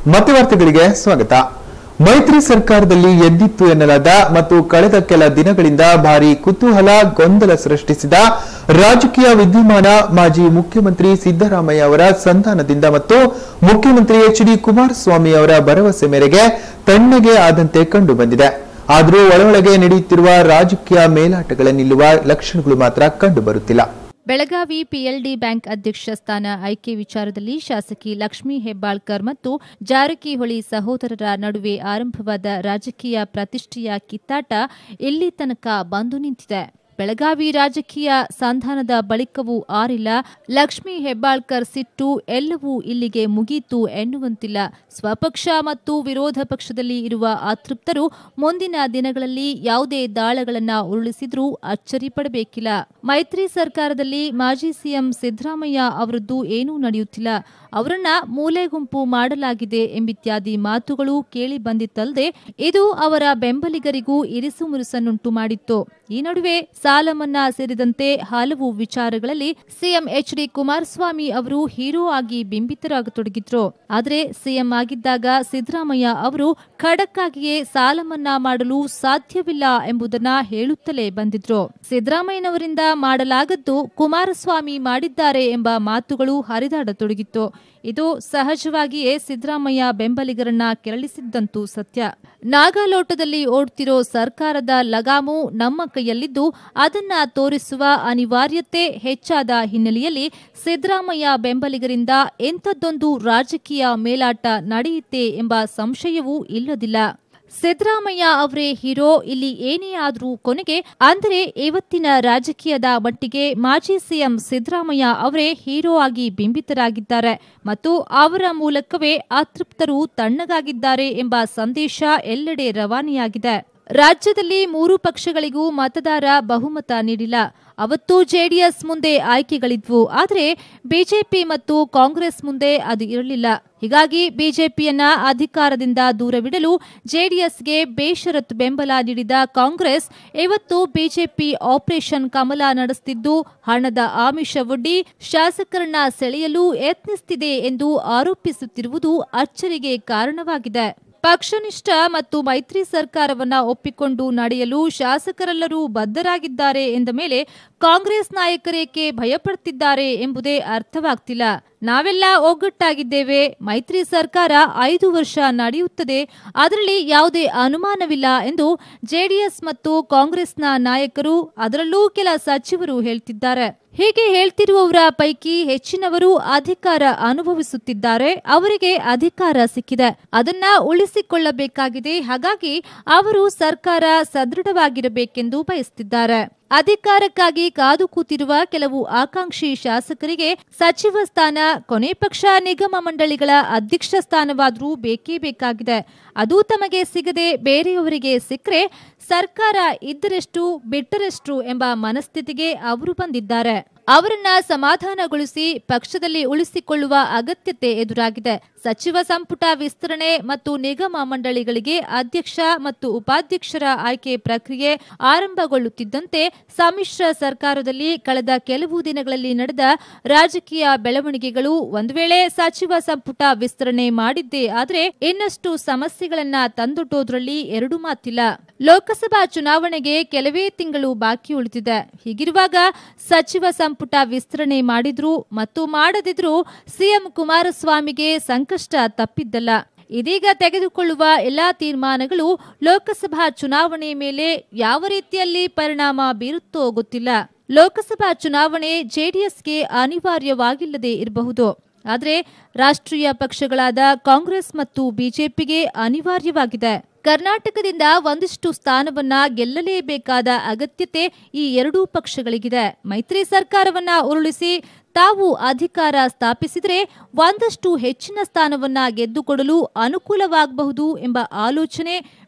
ಮತ್ತೆ ವಾರ್ತೆಗಳಿಗೆ ಸ್ವಾಗತ ಮೈತ್ರಿ ಸರ್ಕಾರದಲ್ಲಿ ಎದ್ದಿತ್ತು ಎನ್ನಲಾದ ಮತ್ತು ಕಳೆದ ಕೆಲ ದಿನಗಳಿಂದ ಭಾರಿ ಕುತೂಹಲ ಗೊಂದಲ ಸೃಷ್ಟಿಸಿದ ರಾಜಕೀಯ ವಿದ್ಯಮಾನ ಮಾಜಿ ಮುಖ್ಯಮಂತ್ರಿ ಸಿದ್ದರಾಮಯ್ಯ ಅವರ ಸಂಧಾನದಿಂದ ಮತ್ತು ಮುಖ್ಯಮಂತ್ರಿ ಎಚ್ ಡಿ ಕುಮಾರಸ್ವಾಮಿ ಅವರ ಭರವಸೆ ಮೇರೆಗೆ ತಣ್ಣಗೆ ಆದಂತೆ ಕಂಡು ಬಂದಿದೆ ಆದರೂ ಒಳೊಳಗೆ ನಡೆಯುತ್ತಿರುವ ರಾಜಕೀಯ ಮೇಲಾಟಗಳ ನಿಲ್ಲುವ ಲಕ್ಷಣಗಳು ಮಾತ್ರ ಕಂಡು ಬರುತ್ತಿಲ್ಲ ಬೆಳಗಾವಿ ಪಿಎಲ್ಡಿ ಬ್ಯಾಂಕ್ ಅಧ್ಯಕ್ಷ ಸ್ಥಾನ ಆಯ್ಕೆ ವಿಚಾರದಲ್ಲಿ ಶಾಸಕಿ ಲಕ್ಷ್ಮೀ ಹೆಬ್ಬಾಳ್ಕರ್ ಮತ್ತು ಜಾರಕಿಹೊಳಿ ಸಹೋದರರ ನಡುವೆ ಆರಂಭವಾದ ರಾಜಕೀಯ ಪ್ರತಿಷ್ಠೆಯ ಕಿತ್ತಾಟ ಇಲ್ಲಿ ತನಕ ಬಂದು ನಿಂತಿದೆ ಬೆಳಗಾವಿ ರಾಜಕೀಯ ಸಂಧಾನದ ಬಳಿಕವೂ ಆರಿಲ್ಲ ಲಕ್ಷ್ಮೀ ಹೆಬ್ಬಾಳ್ಕರ್ ಸಿಟ್ಟು ಎಲ್ಲವೂ ಇಲ್ಲಿಗೆ ಮುಗೀತು ಎನ್ನುವಂತಿಲ್ಲ ಸ್ವಪಕ್ಷ ಮತ್ತು ವಿರೋಧ ಪಕ್ಷದಲ್ಲಿ ಇರುವ ಅತೃಪ್ತರು ಮುಂದಿನ ದಿನಗಳಲ್ಲಿ ಯಾವುದೇ ದಾಳಗಳನ್ನ ಉರುಳಿಸಿದ್ರೂ ಅಚ್ಚರಿ ಪಡಬೇಕಿಲ್ಲ ಮೈತ್ರಿ ಸರ್ಕಾರದಲ್ಲಿ ಮಾಜಿ ಸಿಎಂ ಸಿದ್ದರಾಮಯ್ಯ ಅವರದ್ದು ಏನೂ ನಡೆಯುತ್ತಿಲ್ಲ ಅವರನ್ನ ಮೂಲೆ ಗುಂಪು ಮಾಡಲಾಗಿದೆ ಎಂಬಿತ್ಯಾದಿ ಮಾತುಗಳು ಕೇಳಿ ಬಂದಿತ್ತಲ್ಲದೆ ಇದು ಅವರ ಬೆಂಬಲಿಗರಿಗೂ ಇರಿಸು ಮುರುಸನ್ನುಂಟು ಮಾಡಿತ್ತು ಈ ನಡುವೆ ಸಾಲ ಮನ್ನಾ ಸೇರಿದಂತೆ ಹಲವು ವಿಚಾರಗಳಲ್ಲಿ ಸಿಎಂ ಎಚ್ ಡಿ ಕುಮಾರಸ್ವಾಮಿ ಅವರು ಹೀರೋ ಆಗಿ ಬಿಂಬಿತರಾಗತೊಡಗಿದ್ರು ಆದರೆ ಸಿಎಂ ಆಗಿದ್ದಾಗ ಸಿದ್ದರಾಮಯ್ಯ ಅವರು ಖಡಕ್ ಆಗಿಯೇ ಸಾಲ ಮನ್ನಾ ಮಾಡಲು ಸಾಧ್ಯವಿಲ್ಲ ಎಂಬುದನ್ನ ಹೇಳುತ್ತಲೇ ಬಂದಿದ್ರು ಸಿದ್ದರಾಮಯ್ಯನವರಿಂದ ಮಾಡಲಾಗದ್ದು ಕುಮಾರಸ್ವಾಮಿ ಮಾಡಿದ್ದಾರೆ ಎಂಬ ಮಾತುಗಳು ಹರಿದಾಡತೊಡಗಿತ್ತು ಇದು ಸಹಜವಾಗಿಯೇ ಸಿದ್ದರಾಮಯ್ಯ ಬೆಂಬಲಿಗರನ್ನ ಕೆರಳಿಸಿದ್ದಂತೂ ಸತ್ಯ ನಾಗಾಲೋಟದಲ್ಲಿ ಓಡ್ತಿರೋ ಸರ್ಕಾರದ ಲಗಾಮು ನಮ್ಮ ಕೈಯಲ್ಲಿದ್ದು ಅದನ್ನ ತೋರಿಸುವ ಅನಿವಾರ್ಯತೆ ಹೆಚ್ಚಾದ ಹಿನ್ನೆಲೆಯಲ್ಲಿ ಸಿದ್ದರಾಮಯ್ಯ ಬೆಂಬಲಿಗರಿಂದ ಎಂಥದ್ದೊಂದು ರಾಜಕೀಯ ಮೇಲಾಟ ನಡೆಯುತ್ತೆ ಎಂಬ ಸಂಶಯವೂ ಇಲ್ಲದಿಲ್ಲ ಸಿದ್ದರಾಮಯ್ಯ ಅವರೇ ಹೀರೋ ಇಲ್ಲಿ ಏನೇ ಆದ್ರೂ ಕೊನೆಗೆ ಅಂದರೆ ಇವತ್ತಿನ ರಾಜಕೀಯದ ಮಟ್ಟಿಗೆ ಮಾಜಿ ಸಿಎಂ ಸಿದ್ದರಾಮಯ್ಯ ಅವರೇ ಹೀರೋ ಆಗಿ ಬಿಂಬಿತರಾಗಿದ್ದಾರೆ ಮತ್ತು ಅವರ ಮೂಲಕವೇ ಅತೃಪ್ತರು ತಣ್ಣಗಾಗಿದ್ದಾರೆ ಎಂಬ ಸಂದೇಶ ಎಲ್ಲೆಡೆ ರವಾನೆಯಾಗಿದೆ ರಾಜ್ಯದಲ್ಲಿ ಮೂರು ಪಕ್ಷಗಳಿಗೂ ಮತದಾರ ಬಹುಮತ ನೀಡಿಲ್ಲ ಅವತ್ತು ಜೆಡಿಎಸ್ ಮುಂದೆ ಆಯ್ಕೆಗಳಿದ್ವು ಆದರೆ ಬಿಜೆಪಿ ಮತ್ತು ಕಾಂಗ್ರೆಸ್ ಮುಂದೆ ಅದು ಇರಲಿಲ್ಲ ಹೀಗಾಗಿ ಬಿಜೆಪಿಯನ್ನ ಅಧಿಕಾರದಿಂದ ದೂರವಿಡಲು ಜೆಡಿಎಸ್ಗೆ ಬೇಷರತ್ ಬೆಂಬಲ ನೀಡಿದ ಕಾಂಗ್ರೆಸ್ ಇವತ್ತು ಬಿಜೆಪಿ ಆಪರೇಷನ್ ಕಮಲ ನಡೆಸುತ್ತಿದ್ದು ಹಣದ ಆಮಿಷವೊಡ್ಡಿ ಶಾಸಕರನ್ನ ಸೆಳೆಯಲು ಯತ್ನಿಸುತ್ತಿದೆ ಎಂದು ಆರೋಪಿಸುತ್ತಿರುವುದು ಅಚ್ಚರಿಗೆ ಕಾರಣವಾಗಿದೆ ಪಕ್ಷನಿಷ್ಠ ಮತ್ತು ಮೈತ್ರಿ ಸರ್ಕಾರವನ್ನ ಒಪ್ಪಿಕೊಂಡು ನಡೆಯಲು ಶಾಸಕರೆಲ್ಲರೂ ಬದ್ಧರಾಗಿದ್ದಾರೆ ಎಂದ ಮೇಲೆ ಕಾಂಗ್ರೆಸ್ ನಾಯಕರೇಕೆ ಭಯಪಡುತ್ತಿದ್ದಾರೆ ಎಂಬುದೇ ಅರ್ಥವಾಗ್ತಿಲ್ಲ ನಾವೆಲ್ಲ ಒಗ್ಗಟ್ಟಾಗಿದ್ದೇವೆ ಮೈತ್ರಿ ಸರ್ಕಾರ ಐದು ವರ್ಷ ನಡೆಯುತ್ತದೆ ಅದರಲ್ಲಿ ಯಾವುದೇ ಅನುಮಾನವಿಲ್ಲ ಎಂದು ಜೆಡಿಎಸ್ ಮತ್ತು ಕಾಂಗ್ರೆಸ್ನ ನಾಯಕರು ಅದರಲ್ಲೂ ಕೆಲ ಸಚಿವರು ಹೇಳ್ತಿದ್ದಾರೆ ಹೀಗೆ ಹೇಳ್ತಿರುವವರ ಪೈಕಿ ಹೆಚ್ಚಿನವರು ಅಧಿಕಾರ ಅನುಭವಿಸುತ್ತಿದ್ದಾರೆ ಅವರಿಗೆ ಅಧಿಕಾರ ಸಿಕ್ಕಿದೆ ಅದನ್ನ ಉಳಿಸಿಕೊಳ್ಳಬೇಕಾಗಿದೆ ಹಾಗಾಗಿ ಅವರು ಸರ್ಕಾರ ಸದೃಢವಾಗಿರಬೇಕೆಂದು ಬಯಸುತ್ತಿದ್ದಾರೆ ಅಧಿಕಾರಕ್ಕಾಗಿ ಕಾದು ಕೂತಿರುವ ಕೆಲವು ಆಕಾಂಕ್ಷಿ ಶಾಸಕರಿಗೆ ಸಚಿವ ಸ್ಥಾನ ಕೊನೆ ಪಕ್ಷ ನಿಗಮ ಮಂಡಳಿಗಳ ಅಧ್ಯಕ್ಷ ಸ್ಥಾನವಾದರೂ ಬೇಕೇ ಬೇಕಾಗಿದೆ ಅದು ತಮಗೆ ಸಿಗದೆ ಬೇರೆಯವರಿಗೆ ಸಿಕ್ಕರೆ ಸರ್ಕಾರ ಇದ್ದರೆಷ್ಟು ಬಿಟ್ಟರೆಷ್ಟು ಎಂಬ ಮನಸ್ಥಿತಿಗೆ ಅವರು ಬಂದಿದ್ದಾರೆ ಅವರನ್ನ ಸಮಾಧಾನಗೊಳಿಸಿ ಪಕ್ಷದಲ್ಲಿ ಉಳಿಸಿಕೊಳ್ಳುವ ಅಗತ್ಯತೆ ಎದುರಾಗಿದೆ ಸಚಿವ ಸಂಪುಟ ವಿಸ್ತರಣೆ ಮತ್ತು ನಿಗಮ ಮಂಡಳಿಗಳಿಗೆ ಅಧ್ಯಕ್ಷ ಮತ್ತು ಉಪಾಧ್ಯಕ್ಷರ ಆಯ್ಕೆ ಪ್ರಕ್ರಿಯೆ ಆರಂಭಗೊಳ್ಳುತ್ತಿದ್ದಂತೆ ಸಮ್ಮಿಶ್ರ ಸರ್ಕಾರದಲ್ಲಿ ಕಳೆದ ಕೆಲವು ದಿನಗಳಲ್ಲಿ ನಡೆದ ರಾಜಕೀಯ ಬೆಳವಣಿಗೆಗಳು ಒಂದು ವೇಳೆ ಸಚಿವ ಸಂಪುಟ ವಿಸ್ತರಣೆ ಮಾಡಿದ್ದೇ ಆದರೆ ಇನ್ನಷ್ಟು ಸಮಸ್ಯೆಗಳನ್ನ ತಂದೊಡ್ಡೋದ್ರಲ್ಲಿ ಎರಡು ಮಾತಿಲ್ಲ ಲೋಕಸಭಾ ಚುನಾವಣೆಗೆ ಕೆಲವೇ ತಿಂಗಳು ಬಾಕಿ ಉಳಿದಿದೆ ಹೀಗಿರುವಾಗ ಸಚಿವ ಸಂಪುಟ ವಿಸ್ತರಣೆ ಮಾಡಿದ್ರು ಮತ್ತು ಮಾಡದಿದ್ರು ಸಿಎಂ ಕುಮಾರಸ್ವಾಮಿಗೆ ಸಂಕಷ್ಟ ತಪ್ಪಿದ್ದಲ್ಲ ಇದೀಗ ತೆಗೆದುಕೊಳ್ಳುವ ಎಲ್ಲಾ ತೀರ್ಮಾನಗಳು ಲೋಕಸಭಾ ಚುನಾವಣೆ ಮೇಲೆ ಯಾವ ರೀತಿಯಲ್ಲಿ ಪರಿಣಾಮ ಬೀರುತ್ತೋ ಗೊತ್ತಿಲ್ಲ ಲೋಕಸಭಾ ಚುನಾವಣೆ ಜೆಡಿಎಸ್ಗೆ ಅನಿವಾರ್ಯವಾಗಿಲ್ಲದೆ ಇರಬಹುದು ಆದರೆ ರಾಷ್ಟ್ರೀಯ ಪಕ್ಷಗಳಾದ ಕಾಂಗ್ರೆಸ್ ಮತ್ತು ಬಿಜೆಪಿಗೆ ಅನಿವಾರ್ಯವಾಗಿದೆ ಕರ್ನಾಟಕದಿಂದ ಒಂದಿಷ್ಟು ಸ್ಥಾನವನ್ನ ಗೆಲ್ಲಲೇಬೇಕಾದ ಅಗತ್ಯತೆ ಈ ಎರಡೂ ಪಕ್ಷಗಳಿಗಿದೆ ಮೈತ್ರಿ ಸರ್ಕಾರವನ್ನ ಉರುಳಿಸಿ ತಾವು ಅಧಿಕಾರ ಸ್ಥಾಪಿಸಿದರೆ ಒಂದಷ್ಟು ಹೆಚ್ಚಿನ ಸ್ಥಾನವನ್ನ ಗೆದ್ದುಕೊಡಲು ಅನುಕೂಲವಾಗಬಹುದು ಎಂಬ ಆಲೋಚನೆ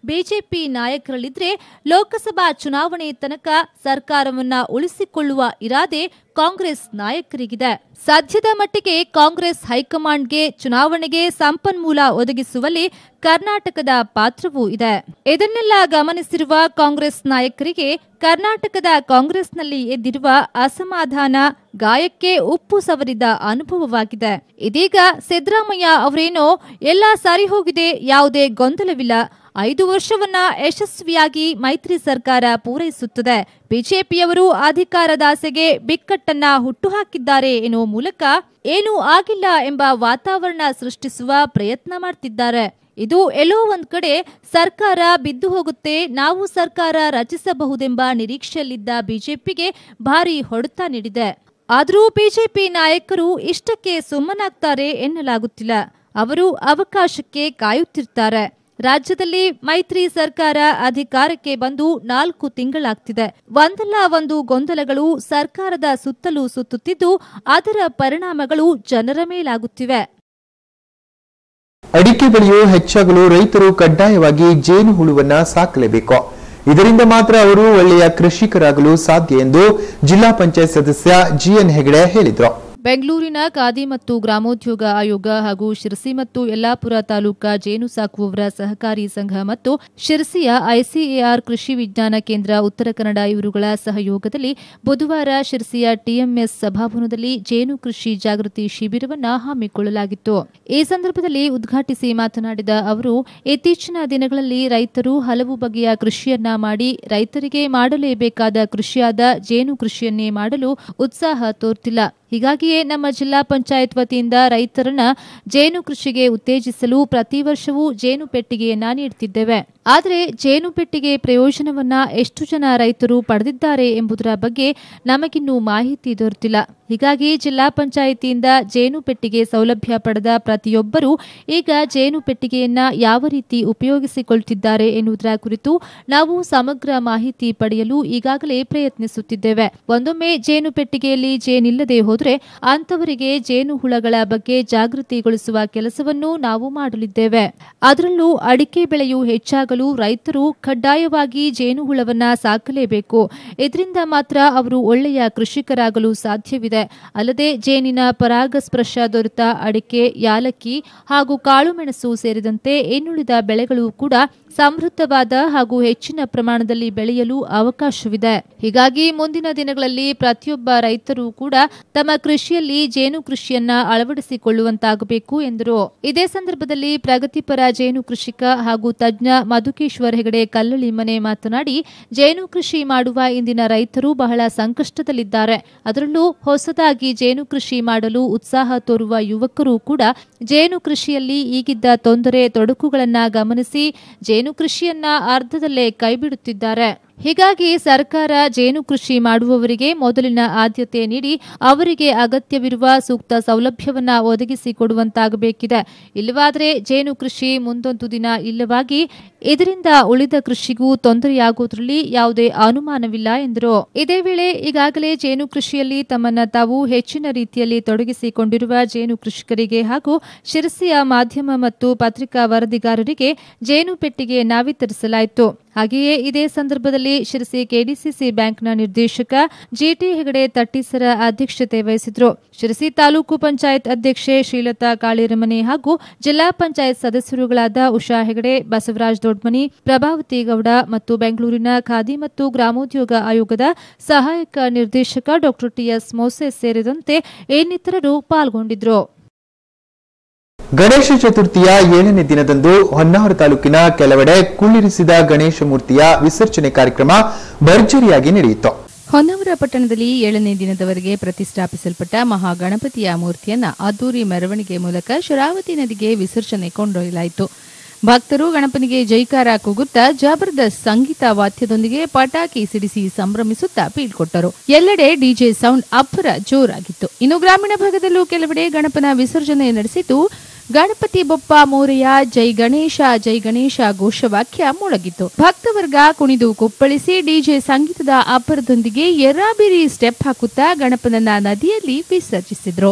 ಬಿಜೆಪಿ ನಾಯಕರಲ್ಲಿದ್ರೆ ಲೋಕಸಭಾ ಚುನಾವಣೆ ತನಕ ಸರ್ಕಾರವನ್ನ ಉಳಿಸಿಕೊಳ್ಳುವ ಇರಾದೆ ಕಾಂಗ್ರೆಸ್ ನಾಯಕರಿಗಿದೆ ಸದ್ಯದ ಮಟ್ಟಿಗೆ ಕಾಂಗ್ರೆಸ್ ಹೈಕಮಾಂಡ್ಗೆ ಚುನಾವಣೆಗೆ ಸಂಪನ್ಮೂಲ ಒದಗಿಸುವಲ್ಲಿ ಕರ್ನಾಟಕದ ಪಾತ್ರವೂ ಇದೆ ಇದನ್ನೆಲ್ಲ ಗಮನಿಸಿರುವ ಕಾಂಗ್ರೆಸ್ ನಾಯಕರಿಗೆ ಕರ್ನಾಟಕದ ಕಾಂಗ್ರೆಸ್ನಲ್ಲಿ ಎದ್ದಿರುವ ಅಸಮಾಧಾನ ಗಾಯಕ್ಕೆ ಉಪ್ಪು ಸವರಿದ ಅನುಭವವಾಗಿದೆ ಇದೀಗ ಸಿದ್ದರಾಮಯ್ಯ ಅವರೇನೋ ಎಲ್ಲ ಸರಿ ಹೋಗಿದೆ ಯಾವುದೇ ಗೊಂದಲವಿಲ್ಲ ಐದು ವರ್ಷವನ್ನ ಯಶಸ್ವಿಯಾಗಿ ಮೈತ್ರಿ ಸರ್ಕಾರ ಪೂರೈಸುತ್ತದೆ ಬಿಜೆಪಿಯವರು ಅಧಿಕಾರದಾಸೆಗೆ ಬಿಕ್ಕಟ್ಟನ್ನ ಹುಟ್ಟುಹಾಕಿದ್ದಾರೆ ಎನ್ನುವ ಮೂಲಕ ಏನೂ ಆಗಿಲ್ಲ ಎಂಬ ವಾತಾವರಣ ಸೃಷ್ಟಿಸುವ ಪ್ರಯತ್ನ ಮಾಡ್ತಿದ್ದಾರೆ ಇದು ಎಲ್ಲೋ ಒಂದ್ ಕಡೆ ಸರ್ಕಾರ ಬಿದ್ದು ಹೋಗುತ್ತೆ ನಾವು ಸರ್ಕಾರ ರಚಿಸಬಹುದೆಂಬ ನಿರೀಕ್ಷೆಯಲ್ಲಿದ್ದ ಬಿಜೆಪಿಗೆ ಭಾರಿ ಹೊಡೆತ ನೀಡಿದೆ ಆದರೂ ಬಿಜೆಪಿ ನಾಯಕರು ಇಷ್ಟಕ್ಕೆ ಸುಮ್ಮನಾಗ್ತಾರೆ ಎನ್ನಲಾಗುತ್ತಿಲ್ಲ ಅವರು ಅವಕಾಶಕ್ಕೆ ಕಾಯುತ್ತಿರ್ತಾರೆ ರಾಜ್ಯದಲ್ಲಿ ಮೈತ್ರಿ ಸರ್ಕಾರ ಅಧಿಕಾರಕ್ಕೆ ಬಂದು ನಾಲ್ಕು ತಿಂಗಳಾಗ್ತಿದೆ ಒಂದಲ್ಲ ಒಂದು ಗೊಂದಲಗಳು ಸರ್ಕಾರದ ಸುತ್ತಲೂ ಸುತ್ತುತ್ತಿದ್ದು ಅದರ ಪರಿಣಾಮಗಳು ಜನರ ಮೇಲಾಗುತ್ತಿವೆ ಅಡಿಕೆ ಬೆಳೆಯು ಹೆಚ್ಚಾಗಲು ರೈತರು ಕಡ್ಡಾಯವಾಗಿ ಜೇನು ಹುಳುವನ್ನ ಸಾಕಲೇಬೇಕು ಇದರಿಂದ ಮಾತ್ರ ಅವರು ಒಳ್ಳೆಯ ಕೃಷಿಕರಾಗಲು ಸಾಧ್ಯ ಎಂದು ಜಿಲ್ಲಾ ಪಂಚಾಯತ್ ಸದಸ್ಯ ಜಿಎನ್ ಹೆಗಡೆ ಹೇಳಿದರು ಬೆಂಗಳೂರಿನ ಖಾದಿ ಮತ್ತು ಗ್ರಾಮೋದ್ಯೋಗ ಆಯೋಗ ಹಾಗೂ ಶಿರಸಿ ಮತ್ತು ಯಲ್ಲಾಪುರ ತಾಲೂಕಾ ಜೇನು ಸಾಕುವವರ ಸಹಕಾರಿ ಸಂಘ ಮತ್ತು ಶಿರಸಿಯ ಐಸಿಎಆರ್ ಕೃಷಿ ವಿಜ್ಞಾನ ಕೇಂದ್ರ ಉತ್ತರ ಕನ್ನಡ ಇವರುಗಳ ಸಹಯೋಗದಲ್ಲಿ ಬುಧವಾರ ಶಿರಸಿಯ ಟಿಎಂಎಸ್ ಸಭಾಭವನದಲ್ಲಿ ಜೇನು ಕೃಷಿ ಜಾಗೃತಿ ಶಿಬಿರವನ್ನು ಹಮ್ಮಿಕೊಳ್ಳಲಾಗಿತ್ತು ಈ ಸಂದರ್ಭದಲ್ಲಿ ಉದ್ಘಾಟಿಸಿ ಮಾತನಾಡಿದ ಅವರು ಇತ್ತೀಚಿನ ದಿನಗಳಲ್ಲಿ ರೈತರು ಹಲವು ಬಗೆಯ ಕೃಷಿಯನ್ನ ಮಾಡಿ ರೈತರಿಗೆ ಮಾಡಲೇಬೇಕಾದ ಕೃಷಿಯಾದ ಜೇನು ಕೃಷಿಯನ್ನೇ ಮಾಡಲು ಉತ್ಸಾಹ ತೋರ್ತಿಲ್ಲ ಹೀಗಾಗಿಯೇ ನಮ್ಮ ಜಿಲ್ಲಾ ಪಂಚಾಯತ್ ವತಿಯಿಂದ ರೈತರನ್ನ ಜೇನು ಕೃಷಿಗೆ ಉತ್ತೇಜಿಸಲು ಪ್ರತಿ ವರ್ಷವೂ ಜೇನು ಪೆಟ್ಟಿಗೆಯನ್ನ ನೀಡುತ್ತಿದ್ದೇವೆ ಆದರೆ ಜೇನು ಪೆಟ್ಟಿಗೆ ಪ್ರಯೋಜನವನ್ನ ಎಷ್ಟು ಜನ ರೈತರು ಪಡೆದಿದ್ದಾರೆ ಎಂಬುದರ ಬಗ್ಗೆ ನಮಗಿನ್ನೂ ಮಾಹಿತಿ ದೊರೆತಿಲ್ಲ ಹೀಗಾಗಿ ಜಿಲ್ಲಾ ಪಂಚಾಯಿತಿಯಿಂದ ಜೇನು ಪೆಟ್ಟಿಗೆ ಸೌಲಭ್ಯ ಪಡೆದ ಪ್ರತಿಯೊಬ್ಬರೂ ಈಗ ಜೇನು ಪೆಟ್ಟಿಗೆಯನ್ನ ಯಾವ ರೀತಿ ಉಪಯೋಗಿಸಿಕೊಳ್ತಿದ್ದಾರೆ ಎನ್ನುವುದರ ಕುರಿತು ನಾವು ಸಮಗ್ರ ಮಾಹಿತಿ ಪಡೆಯಲು ಈಗಾಗಲೇ ಪ್ರಯತ್ನಿಸುತ್ತಿದ್ದೇವೆ ಒಂದೊಮ್ಮೆ ಜೇನು ಪೆಟ್ಟಿಗೆಯಲ್ಲಿ ಜೇನಿಲ್ಲದೆ ಹೋದರೆ ಅಂತವರಿಗೆ ಜೇನು ಹುಳಗಳ ಬಗ್ಗೆ ಜಾಗೃತಿಗೊಳಿಸುವ ಕೆಲಸವನ್ನು ನಾವು ಮಾಡಲಿದ್ದೇವೆ ಅದರಲ್ಲೂ ಅಡಿಕೆ ಬೆಳೆಯು ಹೆಚ್ಚಾಗಲು ರೈತರು ಕಡ್ಡಾಯವಾಗಿ ಜೇನು ಹುಳವನ್ನ ಸಾಕಲೇಬೇಕು ಇದರಿಂದ ಮಾತ್ರ ಅವರು ಒಳ್ಳೆಯ ಕೃಷಿಕರಾಗಲು ಸಾಧ್ಯವಿದೆ ಅಲ್ಲದೆ ಜೇನಿನ ಪರಾಗಸ್ಪರ್ಶ ದೊರೆತ ಅಡಿಕೆ ಯಾಲಕ್ಕಿ ಹಾಗೂ ಕಾಳುಮೆಣಸು ಸೇರಿದಂತೆ ಇನ್ನುಳಿದ ಬೆಳೆಗಳು ಕೂಡ ಸಮೃದ್ಧವಾದ ಹಾಗೂ ಹೆಚ್ಚಿನ ಪ್ರಮಾಣದಲ್ಲಿ ಬೆಳೆಯಲು ಅವಕಾಶವಿದೆ ಹೀಗಾಗಿ ಮುಂದಿನ ದಿನಗಳಲ್ಲಿ ಪ್ರತಿಯೊಬ್ಬ ರೈತರು ಕೂಡ ತಮ್ಮ ಕೃಷಿಯಲ್ಲಿ ಜೇನು ಕೃಷಿಯನ್ನ ಅಳವಡಿಸಿಕೊಳ್ಳುವಂತಾಗಬೇಕು ಎಂದರು ಇದೇ ಸಂದರ್ಭದಲ್ಲಿ ಪ್ರಗತಿಪರ ಜೇನು ಕೃಷಿಕ ಹಾಗೂ ತಜ್ಞ ಮಧುಕೇಶ್ವರ್ ಹೆಗಡೆ ಕಲ್ಲಳಿ ಮನೆ ಮಾತನಾಡಿ ಜೇನು ಕೃಷಿ ಮಾಡುವ ಇಂದಿನ ರೈತರು ಬಹಳ ಸಂಕಷ್ಟದಲ್ಲಿದ್ದಾರೆ ಅದರಲ್ಲೂ ಹೊಸದಾಗಿ ಜೇನು ಕೃಷಿ ಮಾಡಲು ಉತ್ಸಾಹ ತೋರುವ ಯುವಕರು ಕೂಡ ಜೇನು ಕೃಷಿಯಲ್ಲಿ ಈಗಿದ್ದ ತೊಂದರೆ ತೊಡಕುಗಳನ್ನ ಗಮನಿಸಿ ಜೇನು ಕೃಷಿಯನ್ನ ಅರ್ಧದಲ್ಲೇ ಕೈಬಿಡುತ್ತಿದ್ದಾರೆ ಹೀಗಾಗಿ ಸರ್ಕಾರ ಜೇನು ಕೃಷಿ ಮಾಡುವವರಿಗೆ ಮೊದಲಿನ ಆದ್ಯತೆ ನೀಡಿ ಅವರಿಗೆ ಅಗತ್ಯವಿರುವ ಸೂಕ್ತ ಸೌಲಭ್ಯವನ್ನ ಒದಗಿಸಿಕೊಡುವಂತಾಗಬೇಕಿದೆ ಇಲ್ಲವಾದರೆ ಜೇನು ಕೃಷಿ ಮುಂದೊಂದು ದಿನ ಇಲ್ಲವಾಗಿ ಇದರಿಂದ ಉಳಿದ ಕೃಷಿಗೂ ತೊಂದರೆಯಾಗುವುದರಲ್ಲಿ ಯಾವುದೇ ಅನುಮಾನವಿಲ್ಲ ಎಂದರು ಇದೇ ವೇಳೆ ಈಗಾಗಲೇ ಜೇನು ಕೃಷಿಯಲ್ಲಿ ತಮ್ಮನ್ನ ತಾವು ಹೆಚ್ಚಿನ ರೀತಿಯಲ್ಲಿ ತೊಡಗಿಸಿಕೊಂಡಿರುವ ಜೇನು ಕೃಷಿಕರಿಗೆ ಹಾಗೂ ಶಿರಸಿಯ ಮಾಧ್ಯಮ ಮತ್ತು ಪತ್ರಿಕಾ ವರದಿಗಾರರಿಗೆ ಜೇನು ಪೆಟ್ಟಿಗೆಯನ್ನ ವಿತರಿಸಲಾಯಿತು ಹಾಗೆಯೇ ಇದೇ ಸಂದರ್ಭದಲ್ಲಿ ಶಿರಸಿ ಕೆಡಿಸಿಸಿ ಬ್ಯಾಂಕ್ನ ನಿರ್ದೇಶಕ ಜಿಟಿ ಹೆಗಡೆ ತಟ್ಟಿಸರ ಅಧ್ಯಕ್ಷತೆ ವಹಿಸಿದ್ರು ಶಿರಸಿ ತಾಲೂಕು ಪಂಚಾಯತ್ ಅಧ್ಯಕ್ಷೆ ಶ್ರೀಲತಾ ಕಾಳಿರಮನೆ ಹಾಗೂ ಜಿಲ್ಲಾ ಪಂಚಾಯತ್ ಸದಸ್ಯರುಗಳಾದ ಉಷಾ ಹೆಗಡೆ ಬಸವರಾಜ್ ದೊಡ್ಮನಿ ಪ್ರಭಾವತಿ ಗೌಡ ಮತ್ತು ಬೆಂಗಳೂರಿನ ಖಾದಿ ಮತ್ತು ಗ್ರಾಮೋದ್ಯೋಗ ಆಯೋಗದ ಸಹಾಯಕ ನಿರ್ದೇಶಕ ಡಾಕ್ಟರ್ ಟಿಎಸ್ ಮೋಸೆಸ್ ಸೇರಿದಂತೆ ಇನ್ನಿತರರು ಪಾಲ್ಗೊಂಡಿದ್ರು ಗಣೇಶ ಚತುರ್ಥಿಯ ಏಳನೇ ದಿನದಂದು ಹೊನ್ನಾವರ ತಾಲೂಕಿನ ಕೆಲವೆಡೆ ಕುಳ್ಳಿರಿಸಿದ ಗಣೇಶ ಮೂರ್ತಿಯ ವಿಸರ್ಜನೆ ಕಾರ್ಯಕ್ರಮ ಭರ್ಜರಿಯಾಗಿ ನಡೆಯಿತು ಹೊನ್ನಾವರ ಪಟ್ಟಣದಲ್ಲಿ ಏಳನೇ ದಿನದವರೆಗೆ ಪ್ರತಿಷ್ಠಾಪಿಸಲ್ಪಟ್ಟ ಮಹಾಗಣಪತಿಯ ಮೂರ್ತಿಯನ್ನ ಅದ್ದೂರಿ ಮೆರವಣಿಗೆ ಮೂಲಕ ಶರಾವತಿ ನದಿಗೆ ವಿಸರ್ಜನೆ ಕೊಂಡೊಯ್ಯಲಾಯಿತು ಭಕ್ತರು ಗಣಪನಿಗೆ ಜೈಕಾರ ಕೂಗುತ್ತಾ ಜಬರ್ದಸ್ತ್ ಸಂಗೀತ ವಾದ್ಯದೊಂದಿಗೆ ಪಟಾಕಿ ಸಿಡಿಸಿ ಸಂಭ್ರಮಿಸುತ್ತಾ ಬೀಳ್ಕೊಟ್ಟರು ಎಲ್ಲೆಡೆ ಡಿಜೆ ಸೌಂಡ್ ಅಬ್ಬರ ಜೋರಾಗಿತ್ತು ಇನ್ನು ಗ್ರಾಮೀಣ ಭಾಗದಲ್ಲೂ ಕೆಲವೆಡೆ ಗಣಪನ ವಿಸರ್ಜನೆ ನಡೆಸಿದ್ದು ಗಣಪತಿ ಬೊಪ್ಪ ಮೋರೆಯ ಜೈ ಗಣೇಶ ಜೈ ಗಣೇಶ ಘೋಷವಾಕ್ಯ ಮೊಳಗಿತ್ತು ಭಕ್ತವರ್ಗ ಕುಣಿದು ಕುಪ್ಪಳಿಸಿ ಡಿಜೆ ಸಂಗೀತದ ಅಬ್ಬರದೊಂದಿಗೆ ಎರ್ರಾಬಿರಿ ಸ್ಟೆಪ್ ಹಾಕುತ್ತಾ ಗಣಪನನ್ನ ನದಿಯಲ್ಲಿ ವಿಸರ್ಜಿಸಿದ್ರು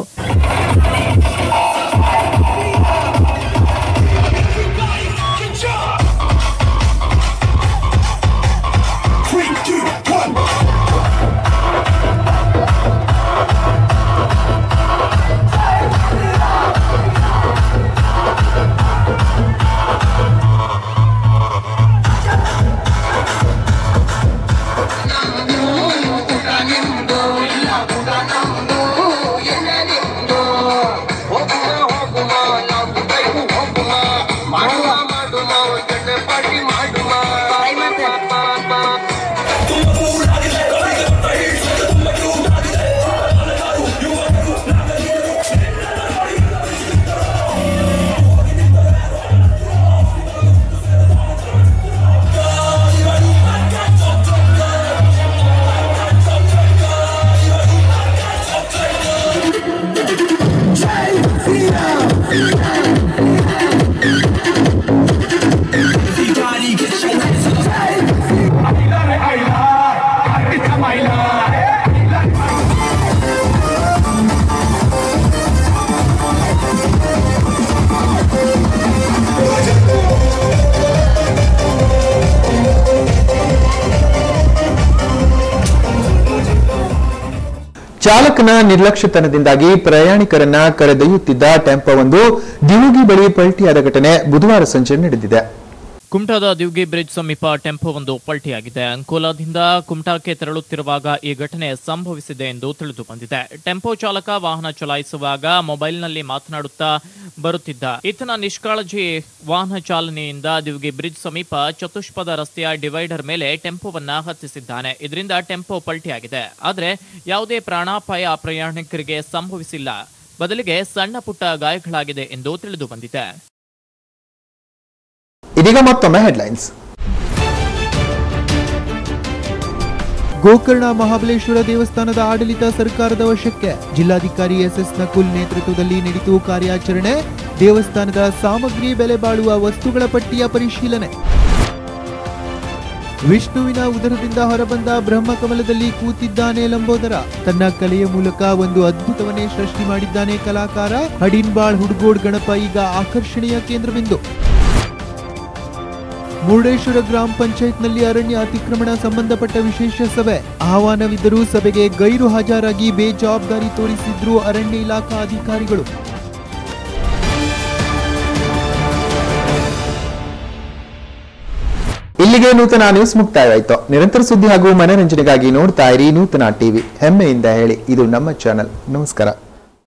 ಚಾಲಕನ ನಿರ್ಲಕ್ಷ್ಯತನದಿಂದಾಗಿ ಪ್ರಯಾಣಿಕರನ್ನ ಕರೆದೊಯ್ಯುತ್ತಿದ್ದ ಟೆಂಪೋವೊಂದು ದಿವುಗಿ ಬಳಿ ಪಲ್ಟಿಯಾದ ಘಟನೆ ಬುಧವಾರ ಸಂಜೆ ನಡೆದಿದೆ ಕುಮಟಾದ ದಿವ್ಗಿ ಬ್ರಿಡ್ಜ್ ಸಮೀಪ ಟೆಂಪೋ ಒಂದು ಪಲ್ಟಿಯಾಗಿದೆ ಅಂಕೋಲಾದಿಂದ ಕುಮಟಾಕ್ಕೆ ತೆರಳುತ್ತಿರುವಾಗ ಈ ಘಟನೆ ಸಂಭವಿಸಿದೆ ಎಂದು ತಿಳಿದು ಬಂದಿದೆ ಟೆಂಪೋ ಚಾಲಕ ವಾಹನ ಚಲಾಯಿಸುವಾಗ ಮೊಬೈಲ್ನಲ್ಲಿ ಮಾತನಾಡುತ್ತಾ ಬರುತ್ತಿದ್ದ ಈತನ ನಿಷ್ಕಾಳಜಿ ವಾಹನ ಚಾಲನೆಯಿಂದ ದಿವ್ಗಿ ಬ್ರಿಡ್ಜ್ ಸಮೀಪ ಚತುಷ್ಪದ ರಸ್ತೆಯ ಡಿವೈಡರ್ ಮೇಲೆ ಟೆಂಪೋವನ್ನ ಹತ್ತಿಸಿದ್ದಾನೆ ಇದರಿಂದ ಟೆಂಪೋ ಪಲ್ಟಿಯಾಗಿದೆ ಆದರೆ ಯಾವುದೇ ಪ್ರಾಣಾಪಾಯ ಪ್ರಯಾಣಿಕರಿಗೆ ಸಂಭವಿಸಿಲ್ಲ ಬದಲಿಗೆ ಸಣ್ಣ ಪುಟ್ಟ ಗಾಯಗಳಾಗಿದೆ ಎಂದು ತಿಳಿದು ಬಂದಿದೆ ಇದೀಗ ಮತ್ತೊಮ್ಮೆ ಹೆಡ್ಲೈನ್ಸ್ ಗೋಕರ್ಣ ಮಹಾಬಲೇಶ್ವರ ದೇವಸ್ಥಾನದ ಆಡಳಿತ ಸರ್ಕಾರದ ವಶಕ್ಕೆ ಜಿಲ್ಲಾಧಿಕಾರಿ ಎಸ್ಎಸ್ ನಕುಲ್ ನೇತೃತ್ವದಲ್ಲಿ ನಡೆಯಿತು ಕಾರ್ಯಾಚರಣೆ ದೇವಸ್ಥಾನದ ಸಾಮಗ್ರಿ ಬೆಲೆ ಬಾಳುವ ವಸ್ತುಗಳ ಪಟ್ಟಿಯ ಪರಿಶೀಲನೆ ವಿಷ್ಣುವಿನ ಉದರದಿಂದ ಹೊರಬಂದ ಬ್ರಹ್ಮಕಮಲದಲ್ಲಿ ಕೂತಿದ್ದಾನೆ ಲಂಬೋದರ ತನ್ನ ಕಲೆಯ ಮೂಲಕ ಒಂದು ಅದ್ಭುತವನ್ನೇ ಸೃಷ್ಟಿ ಮಾಡಿದ್ದಾನೆ ಕಲಾಕಾರ ಹಡಿನ್ಬಾಳ್ ಹುಡ್ಗೋಡ್ ಗಣಪ ಈಗ ಆಕರ್ಷಣೆಯ ಕೇಂದ್ರಬಿಂದು ಮುರುಡೇಶ್ವರ ಗ್ರಾಮ ಪಂಚಾಯತ್ನಲ್ಲಿ ಅರಣ್ಯ ಅತಿಕ್ರಮಣ ಸಂಬಂಧಪಟ್ಟ ವಿಶೇಷ ಸಭೆ ಆಹ್ವಾನವಿದ್ದರೂ ಸಭೆಗೆ ಗೈರು ಹಾಜರಾಗಿ ಬೇಜವಾಬ್ದಾರಿ ತೋರಿಸಿದ್ರು ಅರಣ್ಯ ಇಲಾಖಾ ಅಧಿಕಾರಿಗಳು ಇಲ್ಲಿಗೆ ನೂತನ ನ್ಯೂಸ್ ಮುಕ್ತಾಯವಾಯಿತು ನಿರಂತರ ಸುದ್ದಿ ಹಾಗೂ ಮನರಂಜನೆಗಾಗಿ ನೋಡ್ತಾ ಇರಿ ನೂತನ ಟಿವಿ ಹೆಮ್ಮೆಯಿಂದ ಹೇಳಿ ಇದು ನಮ್ಮ ಚಾನೆಲ್ ನಮಸ್ಕಾರ